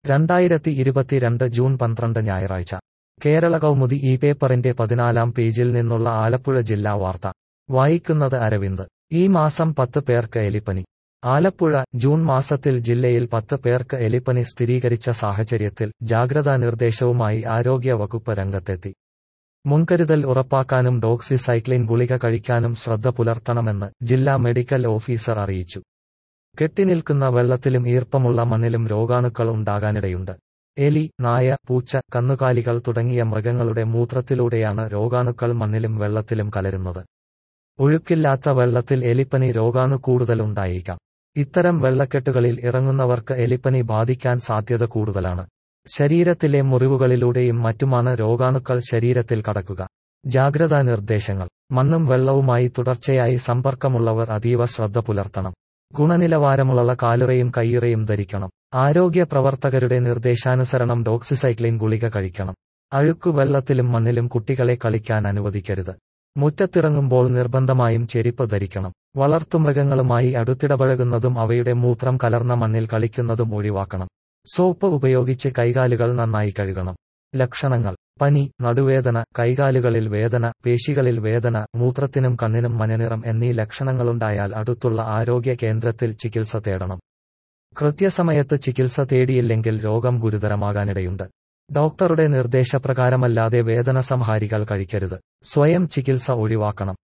രണ്ടായിരത്തി ഇരുപത്തിരണ്ട് ജൂൺ പന്ത്രണ്ട് ഞായറാഴ്ച കേരള കൗമുദി ഈ പേപ്പറിന്റെ പതിനാലാം പേജിൽ നിന്നുള്ള ആലപ്പുഴ ജില്ലാ വാർത്ത വായിക്കുന്നത് അരവിന്ദ് ഈ മാസം പത്ത് പേർക്ക് എലിപ്പനി ആലപ്പുഴ ജൂൺ മാസത്തിൽ ജില്ലയിൽ പത്ത് പേർക്ക് എലിപ്പനി സ്ഥിരീകരിച്ച സാഹചര്യത്തിൽ ജാഗ്രതാ നിർദ്ദേശവുമായി ആരോഗ്യ വകുപ്പ് രംഗത്തെത്തി മുൻകരുതൽ ഉറപ്പാക്കാനും ഡോക്സിസൈക്ലിൻ ഗുളിക കഴിക്കാനും ശ്രദ്ധ പുലർത്തണമെന്ന് ജില്ലാ മെഡിക്കൽ ഓഫീസർ അറിയിച്ചു കെട്ടിനിൽക്കുന്ന വെള്ളത്തിലും ഈർപ്പമുള്ള മണ്ണിലും രോഗാണുക്കൾ ഉണ്ടാകാനിടയുണ്ട് എലി നായ പൂച്ച കന്നുകാലികൾ തുടങ്ങിയ മൃഗങ്ങളുടെ മൂത്രത്തിലൂടെയാണ് രോഗാണുക്കൾ മണ്ണിലും വെള്ളത്തിലും കലരുന്നത് ഒഴുക്കില്ലാത്ത വെള്ളത്തിൽ എലിപ്പനി രോഗാണു കൂടുതലുണ്ടായേക്കാം ഇത്തരം വെള്ളക്കെട്ടുകളിൽ ഇറങ്ങുന്നവർക്ക് എലിപ്പനി ബാധിക്കാൻ സാധ്യത കൂടുതലാണ് ശരീരത്തിലെ മുറിവുകളിലൂടെയും മറ്റുമാണ് രോഗാണുക്കൾ ശരീരത്തിൽ കടക്കുക ജാഗ്രതാ നിർദ്ദേശങ്ങൾ മണ്ണും വെള്ളവുമായി തുടർച്ചയായി സമ്പർക്കമുള്ളവർ അതീവ ശ്രദ്ധ പുലർത്തണം ഗുണനിലവാരമുള്ള കാലുറയും കയ്യുറയും ധരിക്കണം ആരോഗ്യ പ്രവർത്തകരുടെ നിർദ്ദേശാനുസരണം ഡോക്സിസൈക്ലിൻ ഗുളിക കഴിക്കണം അഴുക്കു വെള്ളത്തിലും മണ്ണിലും കുട്ടികളെ കളിക്കാൻ അനുവദിക്കരുത് മുറ്റത്തിറങ്ങുമ്പോൾ നിർബന്ധമായും ചെരിപ്പ് ധരിക്കണം വളർത്തുമൃഗങ്ങളുമായി അടുത്തിടപഴകുന്നതും അവയുടെ മൂത്രം കലർന്ന മണ്ണിൽ കളിക്കുന്നതും ഒഴിവാക്കണം സോപ്പ് ഉപയോഗിച്ച് കൈകാലുകൾ നന്നായി കഴുകണം ലക്ഷണങ്ങൾ പനി നടുവേദന കൈകാലുകളിൽ വേദന പേശികളിൽ വേദന മൂത്രത്തിനും കണ്ണിനും മനനിറം എന്നീ ലക്ഷണങ്ങളുണ്ടായാൽ അടുത്തുള്ള ആരോഗ്യ കേന്ദ്രത്തിൽ ചികിത്സ തേടണം കൃത്യസമയത്ത് ചികിത്സ തേടിയില്ലെങ്കിൽ രോഗം ഗുരുതരമാകാനിടയുണ്ട് ഡോക്ടറുടെ നിർദ്ദേശപ്രകാരമല്ലാതെ വേദന സംഹാരികൾ കഴിക്കരുത് സ്വയം ചികിത്സ ഒഴിവാക്കണം